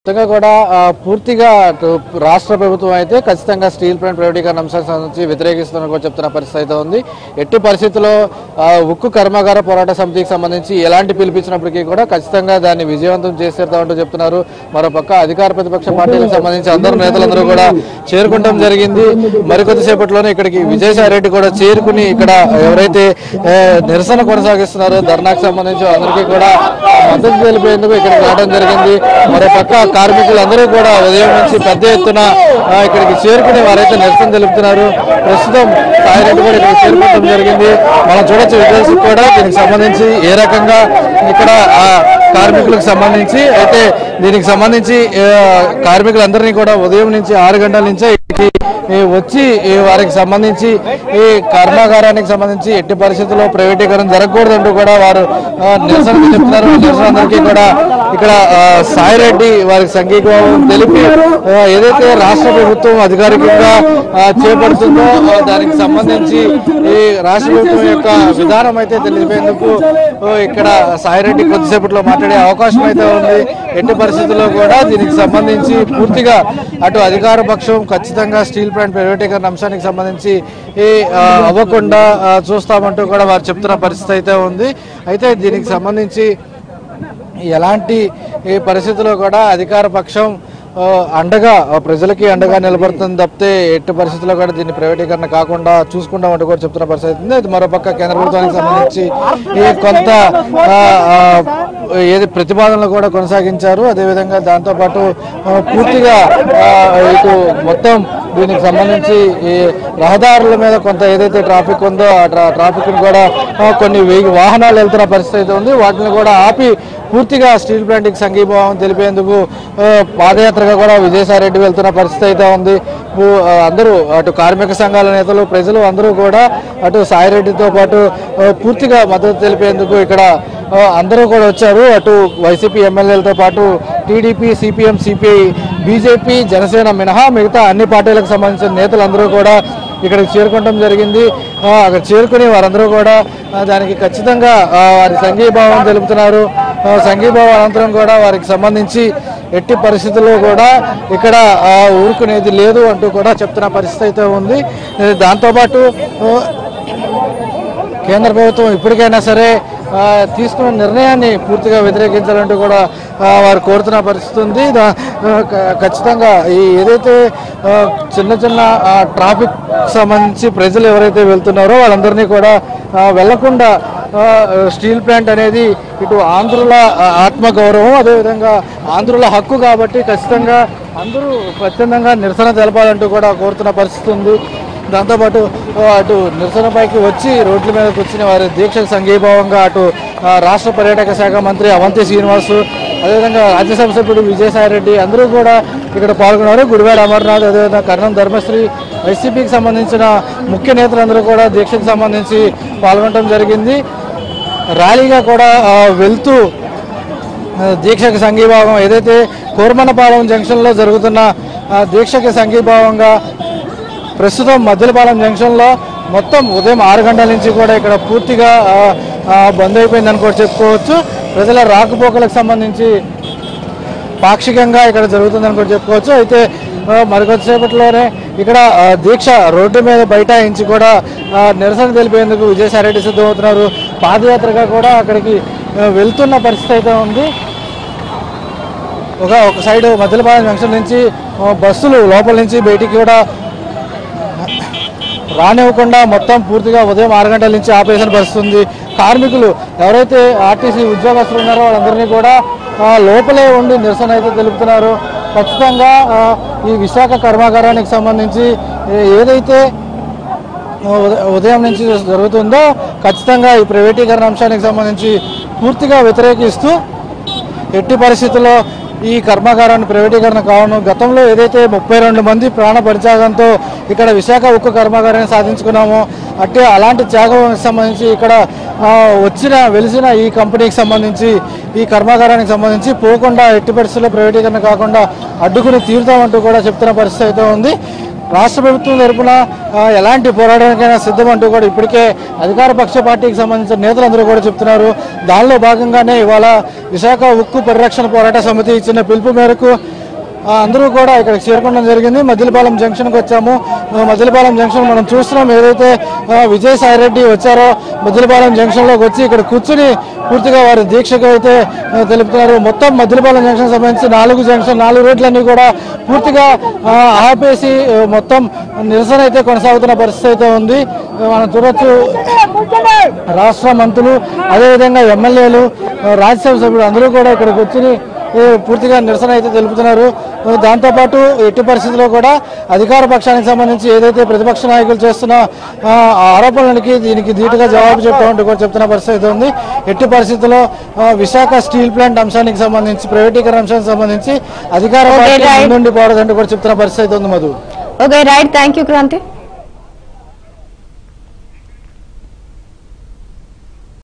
మొత్తంగా కూడా ఆ, పూర్తిగా అటు రాష్ట్ర ప్రభుత్వం అయితే ఖచ్చితంగా స్టీల్ ప్లాంట్ ప్రైవేటీకరణ అంశానికి సంబంధించి వ్యతిరేకిస్తున్న కూడా చెప్తున్న పరిస్థితి అయితే ఉంది ఎట్టి పరిస్థితుల్లో ఆ, ఉక్కు కర్మాగార పోరాట సమితికి సంబంధించి ఎలాంటి పిలిపించినప్పటికీ కూడా ఖచ్చితంగా దాన్ని విజయవంతం చేసేద్దామంటూ చెప్తున్నారు మరోపక్క అధికార ప్రతిపక్ష పార్టీలకు సంబంధించి అందరు నేతలందరూ కూడా చేరుకుంటాం జరిగింది మరికొద్ది సేపట్లోనే ఇక్కడికి విజయసాయి రెడ్డి కూడా చేరుకుని ఇక్కడ ఎవరైతే ఏ, నిరసన కొనసాగిస్తున్నారో ధర్నాకు సంబంధించి అందరికీ కూడా మద్దతు తెలిపేందుకు ఇక్కడికి రావడం జరిగింది మరోపక్క కార్మికులందరూ కూడా ఉదయం నుంచి పెద్ద ఎత్తున ఆ, ఇక్కడికి చేరుకుని వారైతే నిరసన తెలుపుతున్నారు ప్రస్తుతం సాయిరెడ్డి కూడా ఇక్కడికి చేరుకోవడం జరిగింది మనం చూడొచ్చు విజువల్స్ కూడా దీనికి సంబంధించి ఏ రకంగా ఇక్కడ ఆ కార్మికులకు సంబంధించి అయితే దీనికి సంబంధించి ఆ, కార్మికులందరినీ కూడా ఉదయం నుంచి ఆరు గంటల నుంచే ఇక్కడికి ఈ వచ్చి ఈ వారికి సంబంధించి ఈ కర్మాగారానికి సంబంధించి ఎట్టి పరిస్థితుల్లో ప్రైవేటీకరణ జరగకూడదంటూ కూడా వారు ఆ, నిరసన చెప్తున్నారు నిరసనందరికీ కూడా ఇక్కడ ఆ, సాయిరెడ్డి వారికి సంఘీభావం తెలిపి ఆ, ఏదైతే రాష్ట్ర ప్రభుత్వం అధికారికంగా ఆ, చేపడుతుందో ఆ, దానికి సంబంధించి ఈ రాష్ట్ర ప్రభుత్వం యొక్క విధానం అయితే తెలిపేందుకు ఆ, ఇక్కడ సాయిరెడ్డి కొద్దిసేపట్లో మాట్లాడే అవకాశం అయితే ఉంది ఎట్టి పరిస్థితుల్లో కూడా దీనికి సంబంధించి పూర్తిగా అటు అధికార పక్షం ఖచ్చితంగా స్టీల్ ప్లాంట్ ప్రైవేటీకరణ అంశానికి సంబంధించి ఈ ఆ, అవ్వకుండా ఆ, చూస్తామంటూ కూడా వారు చెప్తున్న పరిస్థితి అయితే ఉంది అయితే దీనికి సంబంధించి ఎలాంటి ఈ పరిస్థితుల్లో కూడా అధికార పక్షం ఆ, అండగా ఆ, ప్రజలకి అండగా నిలబడుతుంది తప్పితే ఎట్టి పరిస్థితుల్లో కూడా దీన్ని ప్రైవేటీకరణ కాకుండా చూసుకుంటామంటూ కూడా చెప్తున్న పరిస్థితి ఉంది అది మరోపక్క కేంద్ర ప్రభుత్వానికి సంబంధించి ఈ కొంత ఆ, ఆ, ఏది ప్రతిపాదనలు కూడా కొనసాగించారు అదేవిధంగా దాంతోపాటు ఆ, పూర్తిగా ఆ, ఇటు మొత్తం దీనికి సంబంధించి ఈ రహదారుల మీద కొంత ఏదైతే ట్రాఫిక్ ఉందో ఆ ట్రా ట్రాఫిక్ కూడా ఆ, కొన్ని వెయ్యి వాహనాలు వెళ్తున్న పరిస్థితి అయితే ఉంది వాటిని కూడా ఆపి పూర్తిగా స్టీల్ ప్లాంట్కి సంఘీభావం తెలిపేందుకు ఆ, పాదయాత్రగా కూడా విజయసాయి రెడ్డి వెళ్తున్న పరిస్థితి అయితే ఉంది పు- ఆ, అందరూ అటు కార్మిక సంఘాల నేతలు ప్రజలు అందరూ కూడా అటు సాయిరెడ్డితో పాటు ఆ, పూర్తిగా మద్దతు తెలిపేందుకు ఇక్కడ ఆ, అందరూ కూడా వచ్చారు అటు వైసీపీ ఎమ్మెల్యేలతో పాటు TDP CPM CPI BJP Janasena మినహా మిగతా అన్ని పార్టీలకు సంబంధించిన నేతలందరూ కూడా ఇక్కడికి చేరుకోవడం జరిగింది ఆ, అక్కడ చేరుకుని వారందరూ కూడా ఆ, దానికి ఖచ్చితంగా ఆ, వారి సంఘీభావం తెలుపుతున్నారు ఆ, సంఘీభావం అనంతరం కూడా వారికి సంబంధించి ఎట్టి పరిస్థితుల్లో కూడా ఇక్కడ ఆ, ఊరుకునేది లేదు అంటూ కూడా చెప్తున్న పరిస్థితి అయితే ఉంది ఏ, దాంతోపాటు ఆ, కేంద్ర ప్రభుత్వం ఇప్పటికైనా సరే ఆ, తీసుకున్న నిర్ణయాన్ని పూర్తిగా వ్యతిరేకించాలంటూ కూడా ఆ, వారు కోరుతున్న పరిస్థితి ఉంది దా- ఆ, క- ఖచ్చితంగా ఈ ఏదైతే ఆ, చిన్న చిన్న ఆ, ట్రాఫిక్ సంబంధించి ప్రజలు ఎవరైతే వెళ్తున్నారో వాళ్ళందరినీ కూడా ఆ, వెళ్లకుండా ఆ, స్టీల్ ప్లాంట్ అనేది ఇటు ఆంధ్రుల ఆ, ఆత్మగౌరవం అదేవిధంగా ఆంధ్రుల హక్కు కాబట్టి ఖచ్చితంగా అందరూ స్వచ్ఛందంగా నిరసన తెలపాలంటూ కూడా కోరుతున్న పరిస్థితి ఉంది దాంతోపాటు ఆ, అటు నిరసనపైకి వచ్చి రోడ్ల మీదకి వచ్చిన వారి దీక్షకు సంఘీభావంగా అటు ఆ, రాష్ట్ర పర్యాటక శాఖ మంత్రి అవంతి శ్రీనివాస్ అదేవిధంగా రాజ్యసభ సభ్యుడు విజయసాయి రెడ్డి అందరూ కూడా ఇక్కడ పాల్గొన్నారు గుడివాడ అమర్నాథ్ అదేవిధంగా కర్ణం ధర్మశ్రీ వైసీపీకి సంబంధించిన ముఖ్య నేతలందరూ కూడా దీక్షకు సంబంధించి పాల్గొనడం జరిగింది ర్యాలీగా కూడా ఆ, వెళ్తూ ఆ, దీక్షకు సంఘీభావం ఏదైతే కోరమనపాలెం జంక్షన్లో జరుగుతున్న ఆ, దీక్షకి సంఘీభావంగా ప్రస్తుతం మద్దెలపాలెం జంక్షన్లో మొత్తం ఉదయం ఆరు గంటల నుంచి కూడా ఇక్కడ పూర్తిగా ఆ, ఆ, బంద్ అయిపోయిందని కూడా చెప్పుకోవచ్చు ప్రజల రాకపోకలకు సంబంధించి పాక్షికంగా ఇక్కడ జరుగుతుందని కూడా చెప్పుకోవచ్చు అయితే ఆ, మరికొద్దిసేపట్లోనే ఇక్కడ ఆ, దీక్ష రోడ్డు మీద బైఠాయించి కూడా ఆ, నిరసన తెలిపేందుకు విజయసాయిరెడ్డి సిద్ధమవుతున్నారు పాదయాత్రగా కూడా అక్కడికి ఆ, వెళ్తున్న పరిస్థితి అయితే ఉంది ఒక ఒక సైడ్ మధ్యలపాలెం జంక్షన్ నుంచి ఆ, బస్సులు లోపల నుంచి బయటికి కూడా రానివ్వకుండా మొత్తం పూర్తిగా ఉదయం ఆరు గంటల నుంచి ఆపరేషన్ పరిస్థితి ఉంది కార్మికులు ఎవరైతే ఆర్టీసీ ఉద్యోగస్తులు ఉన్నారో వాళ్ళందరినీ కూడా ఆ, లోపలే ఉండి నిరసన అయితే తెలుపుతున్నారు ఖచ్చితంగా ఆ, ఈ విశాఖ కర్మాగారానికి సంబంధించి ఏ- ఏదైతే ఉద- ఉదయం నుంచి జరుగుతుందో ఖచ్చితంగా ఈ ప్రైవేటీకరణ అంశానికి సంబంధించి పూర్తిగా వ్యతిరేకిస్తూ ఎట్టి పరిస్థితుల్లో ఈ కర్మాగారాన్ని ప్రైవేటీకరణ కావను గతంలో ఏదైతే ముప్పై రెండు మంది ప్రాణ పరిత్యాగంతో ఇక్కడ విశాఖ ఉక్కు కర్మాగారాన్ని సాధించుకున్నామో అట్టే అలాంటి త్యాగం సంబంధించి ఇక్కడ ఆ, వచ్చిన వెలిసిన ఈ కంపెనీకి సంబంధించి ఈ కర్మాగారానికి సంబంధించి పోకుండా ఎట్టి పరిస్థితుల్లో ప్రైవేటీకరణ కాకుండా అడ్డుకుని తీరుతామంటూ కూడా చెప్తున్న పరిస్థితి అయితే ఉంది రాష్ట్ర ప్రభుత్వం తరపున ఆ, ఎలాంటి పోరాటానికైనా సిద్ధమంటూ కూడా ఇప్పటికే అధికార పక్ష పార్టీకి సంబంధించిన నేతలందరూ కూడా చెప్తున్నారు దానిలో భాగంగానే ఇవాళ విశాఖ ఉక్కు పరిరక్షణ పోరాట సమితి ఇచ్చిన పిలుపు మేరకు ఆ, అందరూ కూడా ఇక్కడికి చేరుకోవడం జరిగింది మద్దిలపాలెం జంక్షన్కి వచ్చాము ఆ, మద్దిలపాలెం జంక్షన్ మనం చూస్తున్నాం ఏదైతే ఆ, విజయసాయి రెడ్డి వచ్చారో మద్దిలపాలెం జంక్షన్లోకి వచ్చి ఇక్కడ కూర్చుని పూర్తిగా వారి దీక్షకు అయితే ఆ, తెలుపుతున్నారు మొత్తం మద్దిలపాలెం జంక్షన్ సంబంధించి నాలుగు జంక్షన్ నాలుగు రోడ్లన్నీ కూడా పూర్తిగా ఆ, ఆపేసి ఆ, మొత్తం నిరసన అయితే కొనసాగుతున్న పరిస్థితి అయితే ఉంది ఆ, మనం చూడొచ్చు రాష్ట్ర మంత్రులు అదేవిధంగా ఎమ్మెల్యేలు ఆ, రాజ్యసభ సభ్యులు అందరూ కూడా ఇక్కడికి వచ్చి ఏ, పూర్తిగా నిరసన అయితే తెలుపుతున్నారు ఆ, దాంతోపాటు ఎట్టి పరిస్థితుల్లో కూడా అధికార పక్షానికి సంబంధించి ఏదైతే ప్రతిపక్ష నాయకులు చేస్తున్న ఆ, ఆ ఆరోపణలకి దీనికి ధీటుగా జవాబు చెప్తామంటూ కూడా చెప్తున్న పరిస్థితి అయితే ఉంది ఎట్టి పరిస్థితుల్లో ఆ, విశాఖ స్టీల్ ప్లాంట్ అంశానికి సంబంధించి ప్రైవేటీకరణ అంశానికి సంబంధించి అధికార Okay, పార్టీ right. ముందుండి పోవడంటూ కూడా చెప్తున్న పరిస్థితి అయితే ఉంది Madhu okay right thank you Kranti